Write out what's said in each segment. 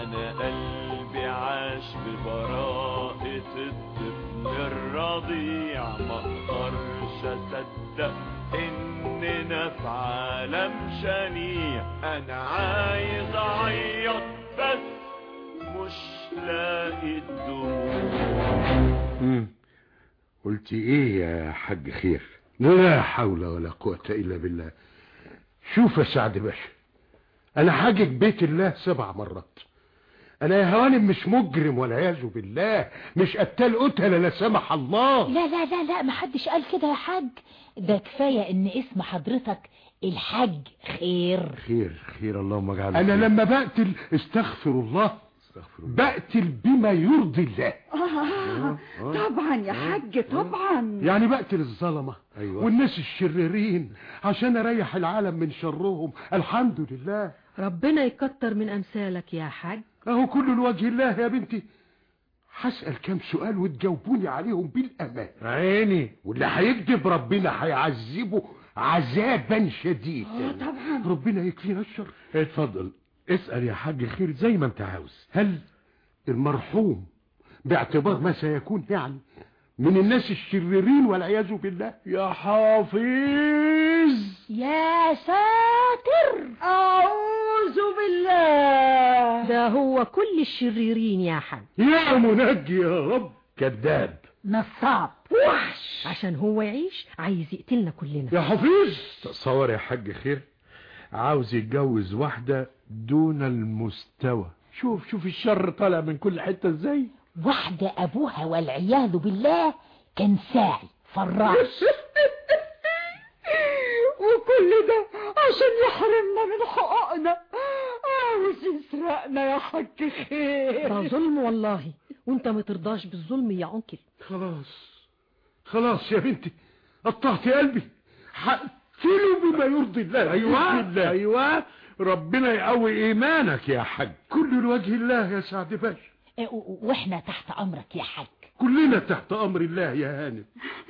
انا قلبي عاش ببراءة الطفل الرضيع ما اقدرش اصدق اننا في عالم شنيع انا عايز اعيط بس مش لاقي الدموع مم. قلت ايه يا حاج خير لا حول ولا قوة إلا بالله شوف يا سعد باشا أنا حاجج بيت الله سبع مرات أنا يا هوانم مش مجرم والعياذ بالله مش قتال قتلة لا سمح الله لا لا لا لا محدش قال كده يا حاج ده كفاية ان اسم حضرتك الحاج خير خير خير اللهم اجعله أنا خير. لما بقتل استغفر الله استغفر الله بقتل بما يرضي الله آه طبعا يا حاج طبعا يعني بقتل الظلمة أيوة. والناس الشريرين عشان أريح العالم من شرهم الحمد لله ربنا يكتر من أمثالك يا حاج اهو كله لوجه الله يا بنتي هسأل كام سؤال وتجاوبوني عليهم بالأمان عيني واللي هيكذب ربنا هيعذبه عذابا شديدا طبعا ربنا يكفينا الشر اتفضل اسأل يا حاج خير زي ما انت عاوز هل المرحوم باعتبار ما سيكون يعني من الناس الشريرين والعياذ بالله يا حافظ يا ساتر أعوذ بالله ده هو كل الشريرين يا حاج يا منجي يا رب كذاب نصاب وحش عشان هو يعيش عايز يقتلنا كلنا يا حفيظ تصور يا حاج خير عاوز يتجوز واحدة دون المستوى شوف شوف الشر طالع من كل حتة ازاي واحدة ابوها والعياذ بالله كان ساعي فراش وكل ده عشان يحرمنا من حقوقنا عاوز يسرقنا يا حاج خير ده ظلم والله وانت ما ترضاش بالظلم يا انكل خلاص خلاص يا بنتي قطعت قلبي هقتله بما يرضي الله ايوه بإذن الله. ايوه ربنا يقوي ايمانك يا حاج كل لوجه الله يا سعد باشا إيه، و- واحنا تحت امرك يا حاج كلنا تحت امر الله يا هانم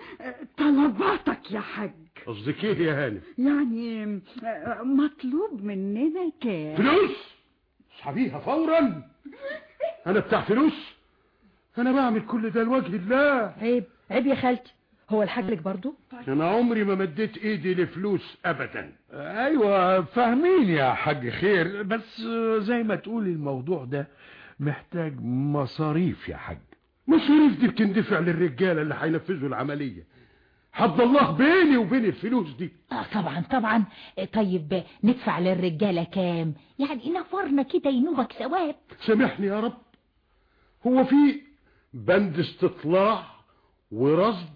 طلباتك يا حاج قصدك ايه يا هانم يعني مطلوب مننا كام فلوس اسحبيها فورا انا بتاع فلوس انا بعمل كل ده لوجه الله عيب عيب يا خالتي هو الحاج لك برضو انا عمري ما مديت ايدي لفلوس ابدا ايوه فاهمين يا حاج خير بس زي ما تقول الموضوع ده محتاج مصاريف يا حاج مصاريف دي بتندفع للرجاله اللي هينفذوا العمليه حد الله بيني وبين الفلوس دي اه طبعا طبعا إيه، طيب ندفع للرجالة كام يعني نفرنا كده ينوبك ثواب سامحني يا رب هو في بند استطلاع ورصد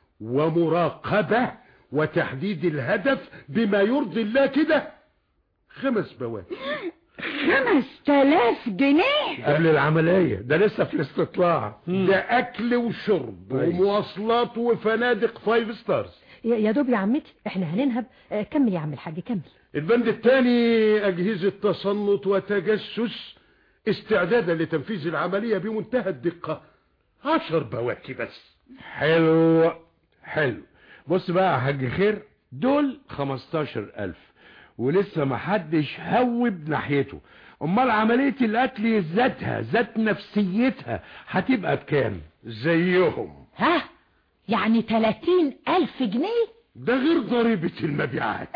ومراقبة وتحديد الهدف بما يرضي الله كده خمس بواب خمس تلاف جنيه قبل العملية ده لسه في الاستطلاع ده اكل وشرب أيوة. ومواصلات وفنادق فايف ستارز يا يا دوب يا عمتي احنا هننهب آه، كمل يا عم الحاج كمل البند الثاني اجهزة تصنت وتجسس استعدادا لتنفيذ العملية بمنتهى الدقة عشر بواكي بس حلو حلو بص بقى يا حاج خير دول خمستاشر ألف ولسه ما حدش هوب ناحيته امال عملية القتل ذاتها ذات نفسيتها هتبقى بكام زيهم ها يعني تلاتين الف جنيه ده غير ضريبة المبيعات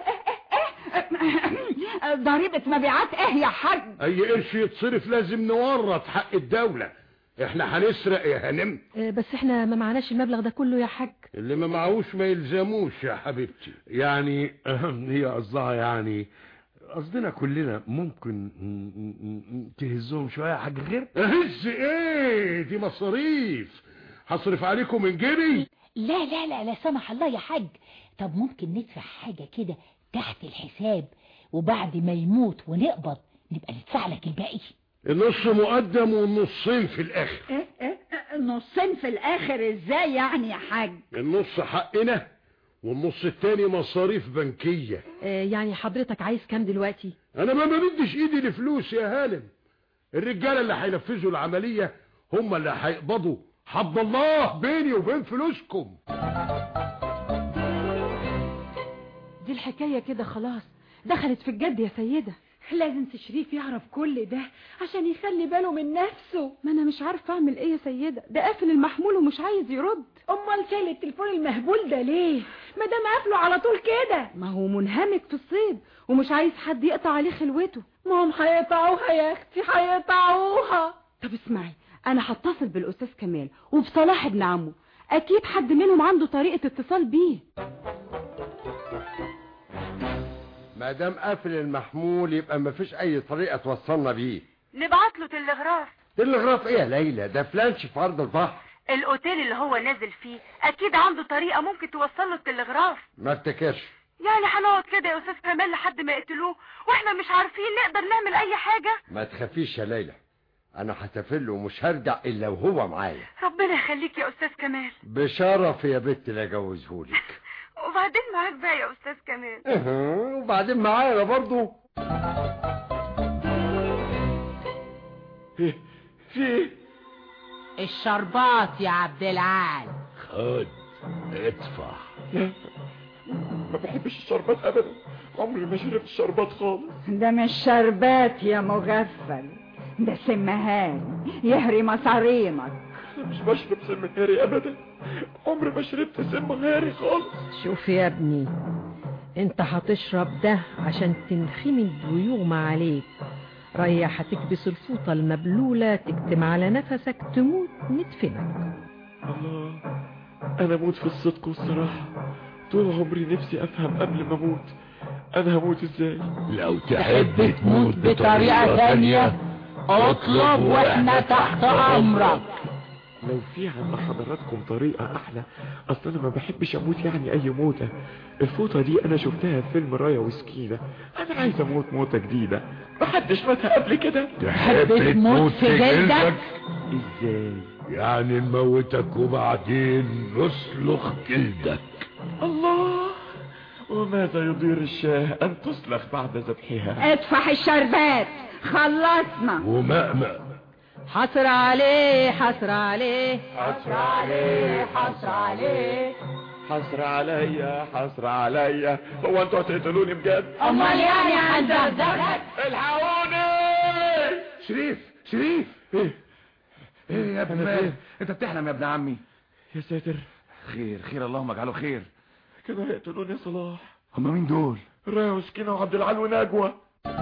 ضريبة مبيعات ايه يا حاج اي قرش يتصرف لازم نورط حق الدولة احنا هنسرق يا هنم آه، بس احنا ما معناش المبلغ ده كله يا حاج اللي ما معهوش ما يلزموش يا حبيبتي يعني هي قصدها يعني قصدنا كلنا ممكن م- م- م- تهزهم شوية يا حاج خير اهز ايه دي مصاريف هصرف عليكم من جيبي لا لا لا لا سمح الله يا حاج طب ممكن ندفع حاجة كده تحت الحساب وبعد ما يموت ونقبض نبقى ندفع لك الباقي النص مقدم والنصين في الاخر إيه إيه نصين في الاخر ازاي يعني يا حاج النص حقنا والنص التاني مصاريف بنكية آه، يعني حضرتك عايز كام دلوقتي انا ما بمدش ايدي لفلوس يا هانم الرجاله اللي هينفذوا العمليه هم اللي هيقبضوا حب الله بيني وبين فلوسكم دي الحكاية كده خلاص دخلت في الجد يا سيدة لازم تشريف يعرف كل ده عشان يخلي باله من نفسه ما انا مش عارفه اعمل ايه يا سيده ده قافل المحمول ومش عايز يرد امال شايل التليفون المهبول ده ليه ما دام قافله على طول كده ما هو منهمك في الصيد ومش عايز حد يقطع عليه خلوته ما هم هيقطعوها يا اختي هيقطعوها طب اسمعي انا هتصل بالاستاذ كمال وبصلاح ابن عمه اكيد حد منهم عنده طريقه اتصال بيه ما دام قافل المحمول يبقى ما فيش اي طريقه توصلنا بيه نبعت له تلغراف تلغراف ايه يا ليلى ده فلانش في ارض البحر الاوتيل اللي هو نازل فيه اكيد عنده طريقه ممكن توصل له التلغراف ما افتكرش يعني هنقعد كده يا استاذ كمال لحد ما يقتلوه واحنا مش عارفين نقدر نعمل اي حاجه ما تخافيش يا ليلى انا هسافر له ومش هرجع الا وهو معايا ربنا يخليك يا استاذ كمال بشرف يا بنت اللي اجوزهولك وبعدين معاك بقى يا استاذ كمال أها، وبعدين معايا برضه في في الشربات يا عبد العال خد ادفع لا ما بحبش الشربات ابدا عمري ما شربت شربات خالص ده مش شربات يا مغفل ده سمهان يهري مصاريمك انا مش بشرب سم هاري ابدا عمري ما شربت سم هاري خالص شوف يا ابني انت هتشرب ده عشان تنخمي الديوم عليك ريح هتكبس الفوطة المبلولة تكتم على نفسك تموت ندفنك الله انا اموت في الصدق والصراحه طول عمري نفسي افهم قبل ما اموت انا هموت ازاي لو تحب تموت بطريقة تانية اطلب واحنا تحت امرك لو في عند حضراتكم طريقة أحلى أصل أنا ما بحبش أموت يعني أي موتة الفوطة دي أنا شفتها في فيلم رايا وسكينة أنا عايز أموت موتة جديدة محدش ماتها قبل كده تحب تموت في جلدك إزاي يعني نموتك وبعدين نسلخ جلدك الله وماذا يضير الشاه أن تسلخ بعد ذبحها ادفع الشربات خلصنا ومأمأ حسر عليه حسر عليه حسرة عليه حسرة عليه حسرة عليا حسرة عليا هو انتوا هتقتلوني بجد امال يعني هنزغزغك الحقوني شريف شريف ايه ايه يا ابن أنا مال فين؟ انت بتحلم يا ابن عمي يا ساتر خير خير اللهم اجعله خير كانوا هيقتلوني يا صلاح هما مين دول رايا وسكينة وعبد العال ونجوى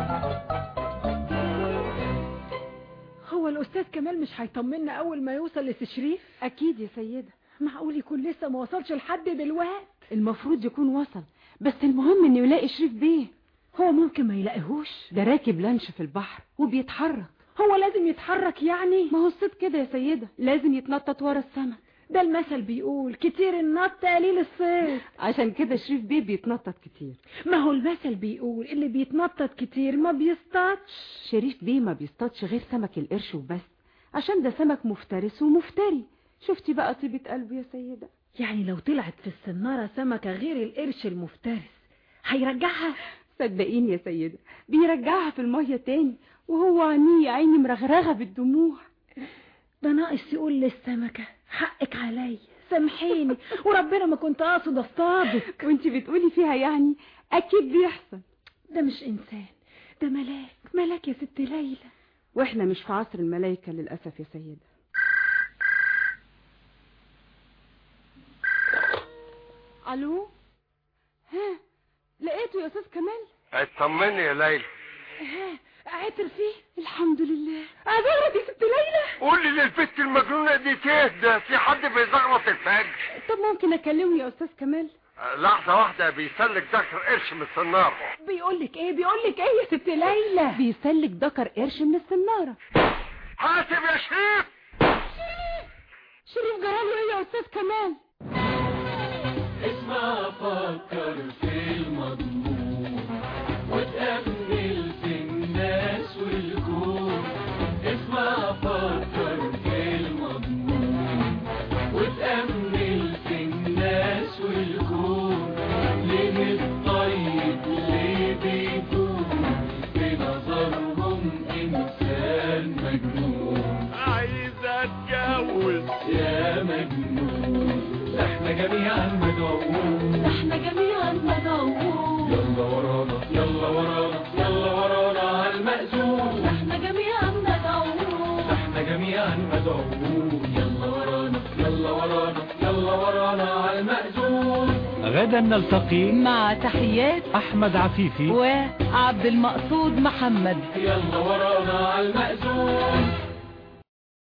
هو الاستاذ كمال مش هيطمنا اول ما يوصل لتشريف اكيد يا سيده معقول يكون لسه ما وصلش لحد دلوقتي المفروض يكون وصل بس المهم انه يلاقي شريف بيه هو ممكن ما يلاقيهوش ده راكب لانش في البحر وبيتحرك هو لازم يتحرك يعني ما هو الصيد كده يا سيده لازم يتنطط ورا السمك ده المثل بيقول كتير النط قليل الصيد عشان كده شريف بيه بيتنطط كتير ما هو المثل بيقول اللي بيتنطط كتير ما بيصطادش شريف بيه ما بيصطادش غير سمك القرش وبس عشان ده سمك مفترس ومفتري شفتي بقى طيبة قلبه يا سيدة يعني لو طلعت في السنارة سمكة غير القرش المفترس هيرجعها صدقيني يا سيدة بيرجعها في المية تاني وهو عينيه يا عيني مرغرغة بالدموع ده ناقص يقول للسمكة حقك عليا سامحيني وربنا ما كنت اقصد اصطادك وانتي بتقولي فيها يعني اكيد بيحصل ده مش انسان ده ملاك ملاك يا ست ليلى واحنا مش في عصر الملايكة للأسف يا سيدة الو ها لقيته يا استاذ كمال اطمني يا ليلى ها عطر فيه الحمد لله عذرك يا ست ليلى قولي للبت المجنونة دي تهدى في حد بيزغرط الفجر طب ممكن اكلمه يا استاذ كمال لحظة واحدة بيسلك ذكر قرش من الصنارة بيقول لك ايه بيقول لك ايه يا ست ليلى بيسلك ذكر قرش من السنارة حاسب يا شريف شريف جراله ايه يا استاذ كمال اسمع فكر في المضمون وتأمل في الناس والكون اسمع فكر في المضمون وتأمل في الناس والكون ليه الطيب ليه بيكون بنظرهم إنسان مجنون عايز أتجوز يا مجنون ده احنا جميعا مدعوون احنا جميعا مدعوون يلا ورانا يلا ورانا يلا ورانا جميعا مدعوون يلا ورانا يلا ورانا يلا ورانا على المأذون غدا نلتقي مع تحيات أحمد عفيفي وعبد المقصود محمد يلا ورانا على المأذون